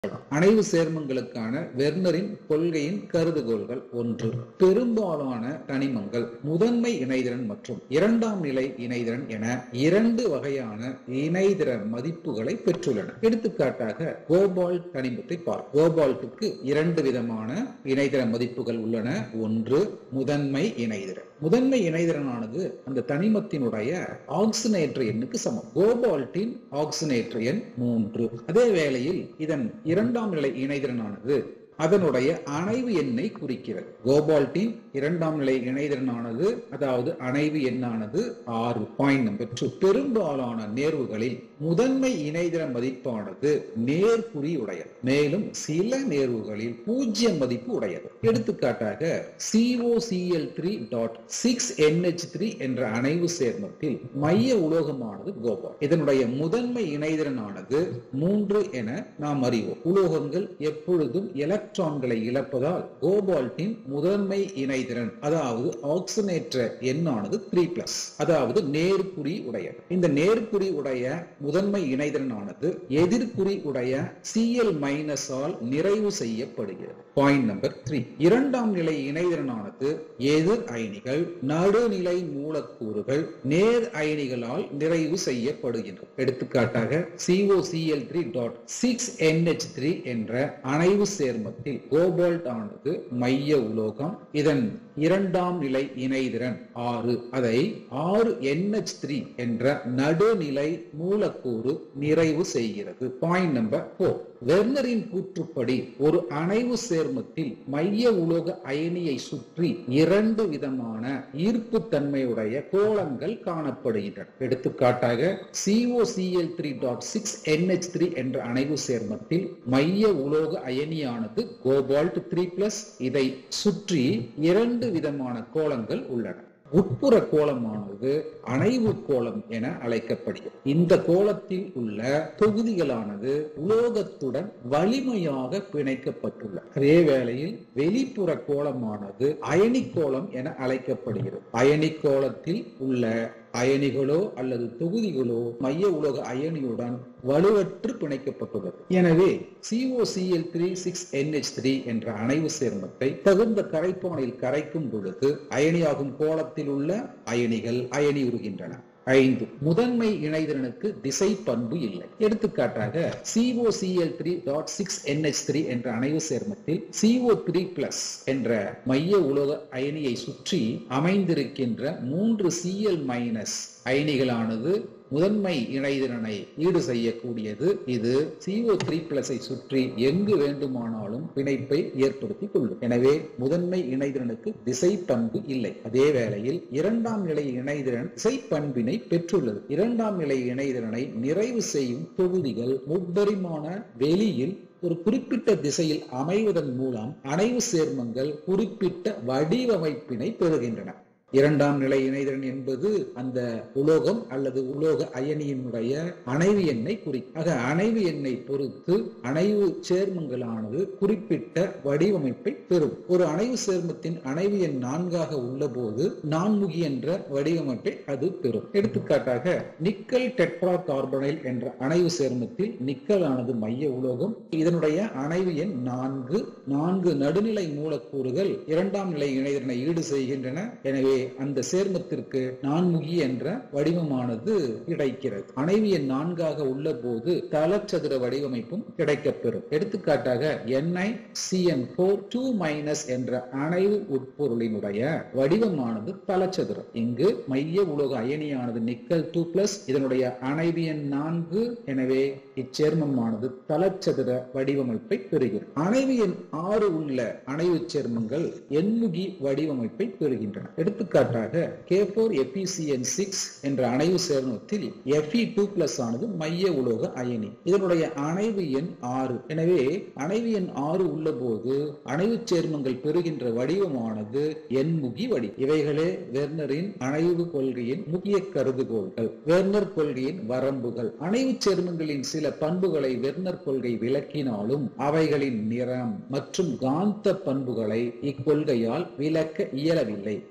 அணைவு சேர்மங்களுக்கான வெர்னரின் கொள்கையின் கருதுகோள்கள் ஒன்று பெரும்பாலான தனிமங்கள் முதன்மை இணைதிறன் மற்றும் இரண்டாம் நிலை இணைதிறன் என இரண்டு வகையான இணைதிறன் மதிப்புகளை பெற்றுள்ளன எடுத்துக்காட்டாக கோபால்ட் தனிமத்தை பார் கோபால்ட்டுக்கு இரண்டு விதமான இணைதிறன் மதிப்புகள் உள்ளன ஒன்று முதன்மை இணைதிறன் முதன்மை இணைதிறனானது அந்த தனிமத்தினுடைய ஆக்சினேற்ற எண்ணுக்கு சமம் கோபால்ட்டின் ஆக்சினேற்ற எண் மூன்று அதே வேளையில் இதன் இரண்டாம் நிலை இணைதிறனானது அதனுடைய அணைவு எண்ணை குறிக்கிறது கோபால்ட்டின் இரண்டாம் நிலை இணைதிறனானது அதாவது அணைவு எண்ணானது ஆறு பாயிண்ட் நம்பர் டூ பெரும்பாலான நேர்வுகளில் முதன்மை இணைதிற மதிப்பானது நேர்குறி உடையது மேலும் சில நேர்வுகளில் பூஜ்ஜியம் மதிப்பு உடையது எடுத்துக்காட்டாக C O C L three dot six N H three என்ற அணைவு சேர்மத்தில் மைய உலோகமானது கோபால் இதனுடைய முதன்மை இணைதிறனானது மூன்று என நாம் அறிவோம் உலோகங்கள் எப்பொழுதும் எலக்ட்ரான்களை இழப்பதால் கோபால்ட்டின் முதன்மை இணைதிறன் அதாவது ஆக்சினேற்ற எண்ணானது த்ரீ பிளஸ் அதாவது நேர்குறி உடையது இந்த நேர்குறி உடைய முதன்மை இணைதிறனானது எதிர்குறி உடைய சிஎல் மைனஸ் ஆல் நிறைவு செய்யப்படுகிறது பாயிண்ட் நம்பர் த்ரீ இரண்டாம் நிலை இணைதிறனானது எதிர் அயனிகள் நடுநிலை மூலக்கூறுகள் நேர் அயனிகளால் நிறைவு செய்யப்படுகின்றன எடுத்துக்காட்டாக C O C L three dot six N H three என்ற அணைவு சேர்மத்தில் கோபால்ட் ஆனது மைய உலோகம் இதன் இரண்டாம் நிலை இணைதிறன் ஆறு அதை ஆறு என்ஹெச் த்ரீ என்ற நடுநிலை மூலக்கூறு நிறைவு செய்கிறது பாயிண்ட் நம்பர் போர் வெர்னரின் கூற்றுப்படி ஒரு அணைவு சேர்மத்தில் மைய உலோக அயனியை சுற்றி இரண்டு விதமான ஈர்ப்பு தன்மையுடைய கோளங்கள் காணப்படுகின்றன எடுத்துக்காட்டாக C O C L three dot six N H three என்ற அணைவு சேர்மத்தில் மைய உலோக அயனியானது கோபால்ட் த்ரீ பிளஸ் இதை சுற்றி இரண்டு விதமான கோளங்கள் உள்ளன உட்புற கோலமானது அணைவு கோலம் என அழைக்கப்படுகிறது இந்த கோலத்தில் உள்ள தொகுதிகளானது உலோகத்துடன் வலிமையாக பிணைக்கப்பட்டுள்ள அதே வேளையில் வெளிப்புற கோலமானது அயனி கோலம் என அழைக்கப்படுகிறது அயனி கோலத்தில் உள்ள அயனிகளோ அல்லது தொகுதிகளோ மைய உலோக அயனியுடன் வலுவற்று பிணைக்கப்பட்டுள்ளது எனவே C O C L three six N H three என்ற அணைவு சேர்மத்தை தகுந்த கரைப்பானில் கரைக்கும் பொழுது அயனியாகும் கோலத்தில் உள்ள அயனிகள் அயனி உருகின்றன ஐந்து முதன்மை இணைதிறனுக்கு திசை பண்பு இல்லை எடுத்துக்காட்டாக C O C L three dot six N H three என்ற அணைவு சேர்மத்தில் சிஓ த்ரீ பிளஸ் என்ற மைய உலோக அயனியை சுற்றி அமைந்திருக்கின்ற மூன்று சிஎல் மைனஸ் அயனிகளானது முதன்மை இணைதிறனை ஈடு செய்யக்கூடியது இது சிஓ த்ரீ பிளஸை சுற்றி எங்கு வேண்டுமானாலும் பிணைப்பை ஏற்படுத்தி கொள்ளும் எனவே முதன்மை இணைதிறனுக்கு திசை பண்பு இல்லை அதே வேளையில் இரண்டாம் நிலை இணைதிறன் திசை பண்பினை பெற்றுள்ளது இரண்டாம் நிலை இணைதிறனை நிறைவு செய்யும் தொகுதிகள் முப்பரிமாண வெளியில் ஒரு குறிப்பிட்ட திசையில் அமைவதன் மூலம் அணைவு சேர்மங்கள் குறிப்பிட்ட வடிவமைப்பினை பெறுகின்றன இரண்டாம் நிலை இணைதிறன் என்பது அந்த உலோகம் அல்லது உலோக அயனியினுடைய அணைவு எண்ணை குறிக்கும் ஆக அணைவு எண்ணை பொறுத்து அணைவு சேர்மங்களானது குறிப்பிட்ட வடிவமைப்பை பெறும் ஒரு அணைவு சேர்மத்தின் அணைவு எண் நான்காக உள்ள போது நான்முகி என்ற வடிவமைப்பை அது பெறும் எடுத்துக்காட்டாக நிக்கல் டெட்ரா கார்பனைல் என்ற அணைவு சேர்மத்தில் நிக்கல் ஆனது மைய உலோகம் இதனுடைய அணைவு எண் நான்கு நான்கு நடுநிலை மூலக்கூறுகள் இரண்டாம் நிலை இணைதிறனை ஈடு செய்கின்றன எனவே அந்த சேர்மத்திற்கு நான்முகி என்ற வடிவமானது கிடைக்கிறது அணைவு எண் நான்காக உள்ள போது தலச்சதுர வடிவமைப்பும் கிடைக்கப்பெறும் எடுத்துக்காட்டாக N I C N four two minus என்ற அணைவு உட்பொருளினுடைய வடிவமானது தலச்சதுரம் இங்கு மைய உலோக அயனியானது நிக்கல் டூ பிளஸ் இதனுடைய அணைவு எண் நான்கு எனவே இச்சேர்மமானது தலச்சதுர வடிவமைப்பை பெறுகிறது அணைவு எண் ஆறு உள்ள அணைவு சேர்மங்கள் எண்முகி வடிவமைப்பை பெறுகின்றன எடுத்துக்காட்டாக கே போர் எபிசிஎன் சிக்ஸ் என்ற அணைவு சேர்மத்தில் எஃப்இ டூ பிளஸ் ஆனது மைய உலோக அயனி இதனுடைய அணைவு எண் ஆறு எனவே அணைவு எண் ஆறு உள்ள போது அணைவு சேர்மங்கள் பெறுகின்ற வடிவமானது எண்முகி வடி இவைகளே வெர்னரின் அணைவு கொள்கையின் முக்கிய கருதுகோள்கள் வெர்னர் கொள்கையின் வரம்புகள் அணைவு சேர்மங்களின் சில பண்புகளை வெர்னர் கொள்கை விளக்கினாலும் அவைகளின் நிறம் மற்றும் காந்த பண்புகளை இக்கொள்கையால் விளக்க இயலவில்லை இந்த வீடியோ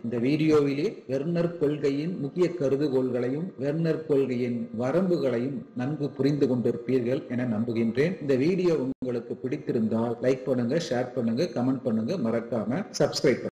வீடியோவிலே வெர்னர் கொள்கையின் முக்கிய கருதுகோள்களையும் வெர்னர் கொள்கையின் வரம்புகளையும் நன்கு புரிந்து கொண்டிருப்பீர்கள் என நம்புகின்றேன் இந்த வீடியோ உங்களுக்கு பிடித்திருந்தால் லைக் பண்ணுங்க ஷேர் பண்ணுங்க கமெண்ட் பண்ணுங்க மறக்காம சப்ஸ்கிரைப்